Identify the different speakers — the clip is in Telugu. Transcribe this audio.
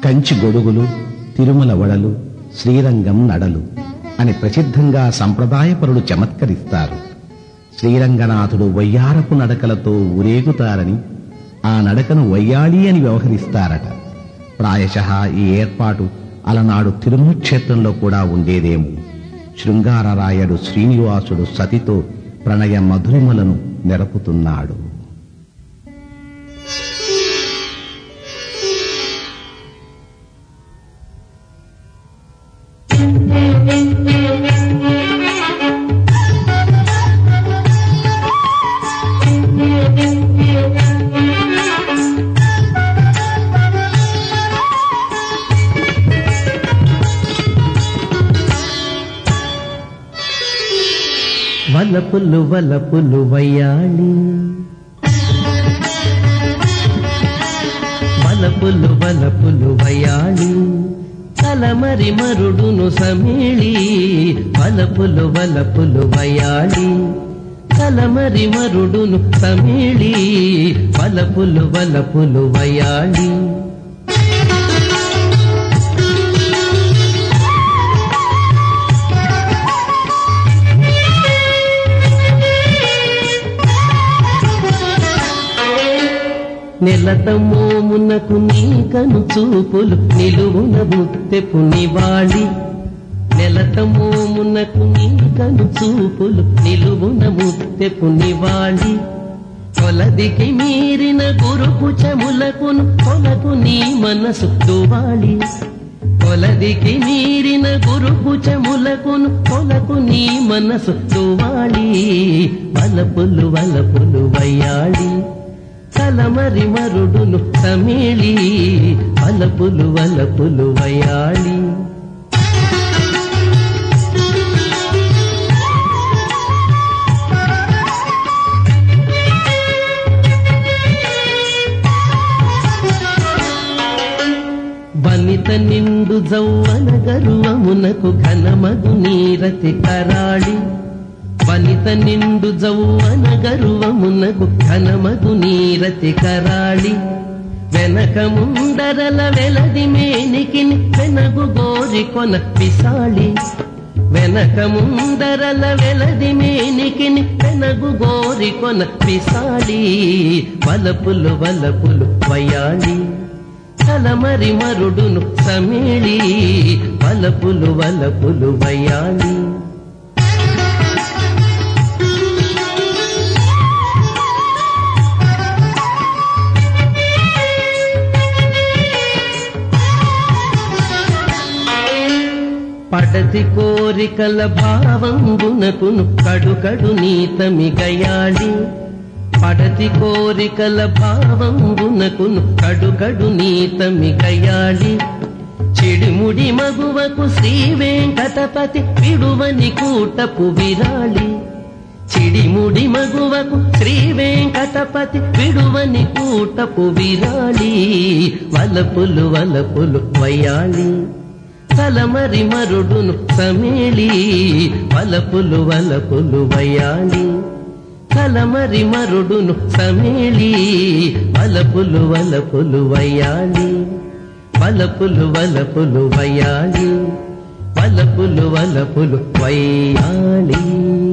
Speaker 1: కంచి గొడుగులు తిరుమల వడలు శ్రీరంగం నడలు అని ప్రసిద్ధంగా సంప్రదాయపరులు చమత్కరిస్తారు శ్రీరంగనాథుడు వయ్యారపు నడకలతో ఊరేగుతారని ఆ నడకను వయ్యాళి అని వ్యవహరిస్తారట ప్రాయశః ఈ ఏర్పాటు అలనాడు తిరుమల క్షేత్రంలో కూడా ఉండేదేమో శృంగారరాయడు శ్రీనివాసుడు సతితో ప్రణయ మధురిమలను నెరపుతున్నాడు
Speaker 2: వలపులు వలపులు వయ్యాళి వలపులు వలపులు వయ్యాళి కలమరి మరుడును సమీళి వలపులు వలపులు వయ్యాళి కలమరి మరుడును సమీళి వలపులు వలపులు వయ్యాళి నెలతమోమునకు నీ కను చూపులు నిలువున ముత్తెపు నివాళి నెలతమోమునకు నీ కను చూపులు నిలువున ముత్తెపు నివాళి కొలదికి మీరిన గురుపు చెములకును కొలకు నీ మనసు దువాలి కొలదికి మీరిన గురుపు చెములకును కొలకు నీ మనసు దువాలి వలపులు వలపులు వయ్యాళి కలమరి మరుడును సమీళి వలపులు వలపులు వయాళి వనిత నిండు జౌవన గరువమునకు ఘనమగు నీరతి కరాళి వనిత నిండు జౌవన గరువమునకు ఘనమగు నీరతి కరాళి వెనక ముందరల వెలది మేనికిని వెనగు గోరి కొన పిసాళి వెనక ముందరల వెలది మేనికిని వెనగు గోరి కొన పిసాళి వలపులు వలపులు వయాళి కలమరి మరుడును సమీళి వలపులు వలపులు వయాళి పడతి కోరికల భావంబునకును కడుకడు నీతమి గయాళి పడతి కోరికల భావంబునకును కడుకడు నీతమి గయాళి చెడిముడి మగువకు శ్రీ వెంకటపతి విడువని కూటపు విరాళి చిడిముడి మగువకు శ్రీ వెంకటపతి విడువని కూటపు విరాళి వలపులు వలపులు వయాళి కలమరి మరుడును సమేళి వలపులు వలపులు వయాళి కలమరి మరుడును సమేళి వలపులు వలపులు వయాళి వలపులు వలపులు వయాళి వలపులు వలపులు వయాళి